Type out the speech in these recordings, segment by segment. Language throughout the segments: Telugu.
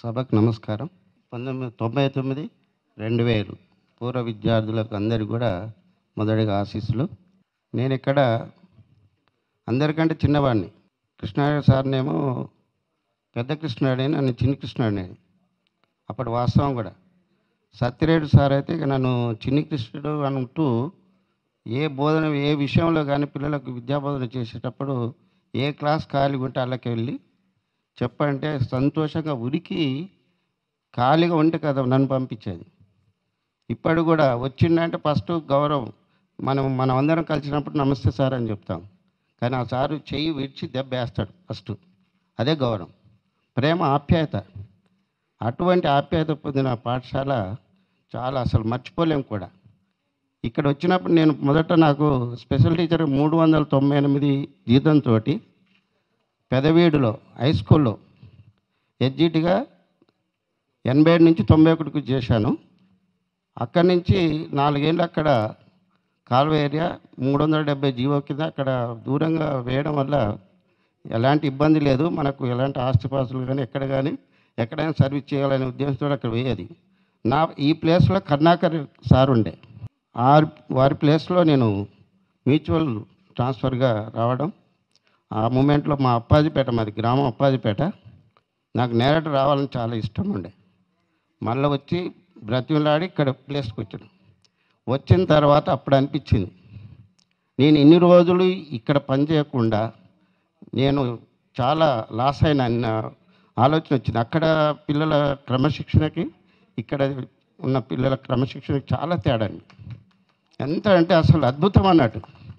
సభకు నమస్కారం పంతొమ్మిది తొంభై తొమ్మిది రెండు వేలు పూర్వ విద్యార్థులకు అందరికీ కూడా మొదటిగా ఆశీస్సులు నేను ఇక్కడ అందరికంటే చిన్నవాడిని కృష్ణారాయణ సార్నేమో పెద్ద కృష్ణాడే నన్ను చిన్ని కృష్ణాడే అప్పటి వాస్తవం కూడా సత్యరేడు సార్ అయితే ఇక నన్ను చిన్ని కృష్ణుడు అంటూ ఏ బోధన ఏ విషయంలో కానీ పిల్లలకు విద్యాబోధన చేసేటప్పుడు ఏ క్లాస్ ఖాళీగా ఉంటే వాళ్ళకి వెళ్ళి చెప్పంటే సంతోషంగా ఉరికి ఖాళీగా ఉంటే కదా నన్ను పంపించేది ఇప్పుడు కూడా వచ్చిందంటే ఫస్ట్ గౌరవం మనం మనం అందరం కలిసినప్పుడు నమస్తే సార్ అని చెప్తాం కానీ ఆ సారు చెయ్యి విడిచి దెబ్బ వేస్తాడు ఫస్ట్ అదే గౌరవం ప్రేమ ఆప్యాయత అటువంటి ఆప్యాయత పొందిన పాఠశాల చాలా అసలు మర్చిపోలేం కూడా ఇక్కడ వచ్చినప్పుడు నేను మొదట నాకు స్పెషల్ టీచర్ మూడు వందల తొంభై ఎనిమిది జీతంతో పెదవీడులో హై స్కూల్లో ఎడ్జిటిగా ఎనభై ఏడు నుంచి తొంభై ఒకటికి చేశాను అక్కడి నుంచి నాలుగేళ్ళు అక్కడ కాలువ ఏరియా మూడు వందల డెబ్బై జీవో కింద అక్కడ దూరంగా వేయడం వల్ల ఎలాంటి ఇబ్బంది లేదు మనకు ఎలాంటి ఆస్తిపాస్తులు కానీ ఎక్కడ కానీ ఎక్కడైనా సర్వీస్ చేయాలనే ఉద్దేశంతో అక్కడ వేయేది నా ఈ ప్లేస్లో కర్ణాకర్ సార్ ఉండే ఆ వారి ప్లేస్లో నేను మ్యూచువల్ ట్రాన్స్ఫర్గా రావడం ఆ మూమెంట్లో మా అప్పాజిపేట మాది గ్రామం అప్పాజిపేట నాకు నేరట రావాలని చాలా ఇష్టం ఉండే మళ్ళీ వచ్చి బ్రతిమలాడి ఇక్కడ ప్లేస్కి వచ్చాను వచ్చిన తర్వాత అప్పుడు అనిపించింది నేను ఇన్ని రోజులు ఇక్కడ పని చేయకుండా నేను చాలా లాస్ అయిన అన్న ఆలోచన వచ్చింది అక్కడ పిల్లల క్రమశిక్షణకి ఇక్కడ ఉన్న పిల్లల క్రమశిక్షణకి చాలా తేడా అండి ఎంత అంటే అసలు అద్భుతం అన్నట్టు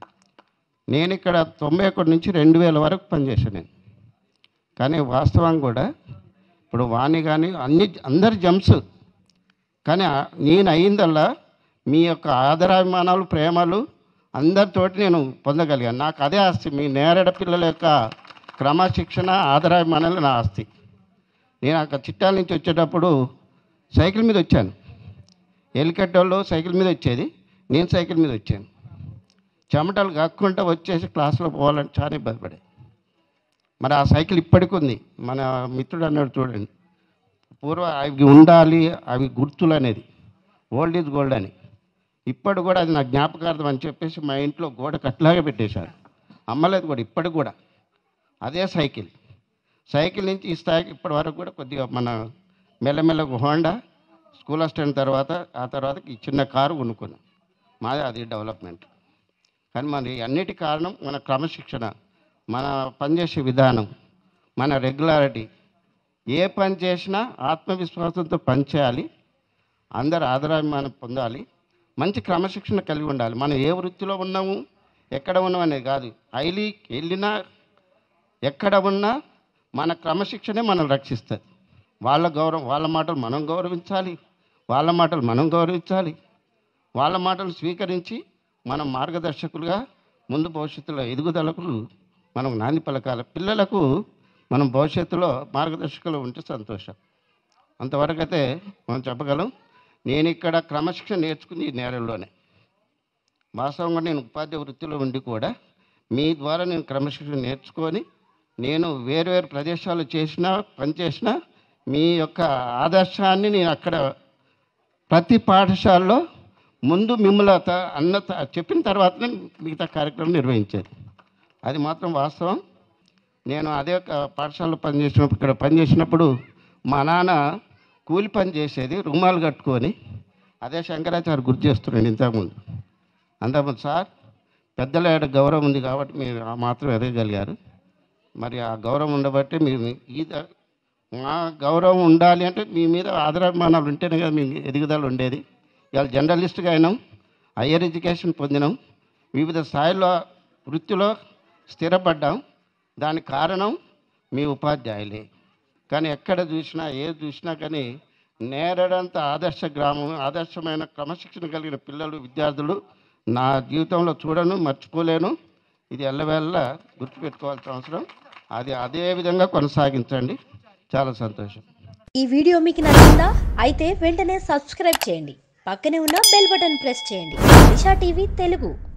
నేను ఇక్కడ తొంభై ఒకటి నుంచి రెండు వేల వరకు పనిచేశాను నేను కానీ వాస్తవం కూడా ఇప్పుడు వాణి కానీ అన్ని అందరి జంప్స్ కానీ ఆ- నేను అయిందల్లా మీ యొక్క ఆదరాభిమానాలు ప్రేమలు అందరితోటి నేను పొందగలిగాను నాకు అదే ఆస్తి మీ నేరడ పిల్లల యొక్క క్రమశిక్షణ ఆదరాభిమానాలు నా ఆస్తి నేను అక్కడ చిట్టాల నుంచి వచ్చేటప్పుడు సైకిల్ మీద వచ్చాను ఎలికట్టోళ్ళు సైకిల్ మీద వచ్చేది నేను సైకిల్ మీద వచ్చాను చెమటలు కక్కుంటూ వచ్చేసి క్లాస్లో పోవాలని చాలా ఇబ్బంది పడే మరి ఆ సైకిల్ ఇప్పటికి ఉంది మన మిత్రుడు అన్నాడు చూడండి పూర్వ అవి ఉండాలి అవి గుర్తులు అనేది ఓల్డ్ ఈజ్ గోల్డ్ అని ఇప్పటి కూడా అది నా జ్ఞాపకార్థం అని చెప్పేసి మా ఇంట్లో గోడ కట్లాగే పెట్టేశారు అమ్మలేదు కూడా ఇప్పటికి కూడా అదే సైకిల్ సైకిల్ నుంచి ఈ స్థాయికి ఇప్పటి వరకు కూడా కొద్దిగా మన మెల్లమెల్లగా హోండా స్కూల్ అసిస్టెంట్ తర్వాత ఆ తర్వాత ఈ చిన్న కారు కొనుక్కున్నాం మాది అది డెవలప్మెంట్ కానీ మరి అన్నిటి కారణం మన క్రమశిక్షణ మన పనిచేసే విధానం మన రెగ్యులారిటీ ఏ పని చేసినా ఆత్మవిశ్వాసంతో పని చేయాలి అందరు ఆదరాభిమానం పొందాలి మంచి క్రమశిక్షణ కలిగి ఉండాలి మనం ఏ వృత్తిలో ఉన్నాము ఎక్కడ ఉన్నాం అనేది కాదు ఐలి వెళ్ళినా ఎక్కడ ఉన్నా మన క్రమశిక్షణే మనం రక్షిస్తుంది వాళ్ళ గౌరవం వాళ్ళ మాటలు మనం గౌరవించాలి వాళ్ళ మాటలు మనం గౌరవించాలి వాళ్ళ మాటలు స్వీకరించి మనం మార్గదర్శకులుగా ముందు భవిష్యత్తులో ఎదుగుదలకు మనం నాంది పలకాలి పిల్లలకు మనం భవిష్యత్తులో మార్గదర్శకులు ఉంటే సంతోషం అంతవరకు అయితే మనం చెప్పగలం నేను ఇక్కడ క్రమశిక్షణ నేర్చుకుంది ఈ నేరల్లోనే వాస్తవంగా నేను ఉపాధ్యాయ వృత్తిలో ఉండి కూడా మీ ద్వారా నేను క్రమశిక్షణ నేర్చుకొని నేను వేరు వేరు ప్రదేశాలు చేసినా పనిచేసినా మీ యొక్క ఆదర్శాన్ని నేను అక్కడ ప్రతి పాఠశాలలో ముందు మిమ్మల్ని త- అన్న త- చెప్పిన తర్వాతనే మిగతా కార్యక్రమం నిర్వహించేది అది మాత్రం వాస్తవం నేను అదే ఒక పాఠశాలలో పనిచేసినప్పుడు ఇక్కడ పనిచేసినప్పుడు మా నాన్న కూలి పని చేసేది రుమాలు కట్టుకొని అదే శంకరాచార్య గుర్తు చేస్తున్నాడు ఇంతకుముందు అంతకుముందు సార్ పెద్దల ఏడ గౌరవం ఉంది కాబట్టి మీరు ఆ మాత్రం ఎదగలిగారు మరి ఆ గౌరవం ఉండబట్టి మీరు ఈ ద- మా గౌరవం ఉండాలి అంటే మీ మీద ఆదరాభిమానాలు ఉంటేనే కదా మీ ఎదుగుదల ఉండేది ఇవాళ జర్నలిస్ట్గా అయినాం హయ్యర్ ఎడ్యుకేషన్ పొందినాం వివిధ స్థాయిలో వృత్తిలో స్థిరపడ్డాం దానికి కారణం మీ ఉపాధ్యాయులే కానీ ఎక్కడ చూసినా ఏది చూసినా కానీ నేరడంత ఆదర్శ గ్రామం ఆదర్శమైన క్రమశిక్షణ కలిగిన పిల్లలు విద్యార్థులు నా జీవితంలో చూడను మర్చిపోలేను ఇది ఎల్లవేళ్ళ గుర్తుపెట్టుకోవాల్సిన అవసరం అది అదే విధంగా కొనసాగించండి చాలా సంతోషం ఈ వీడియో మీకు నచ్చిందా అయితే వెంటనే సబ్స్క్రైబ్ చేయండి పక్కనే ఉన్న బెల్ బటన్ ప్రెస్ చేయండి దిశా టీవీ తెలుగు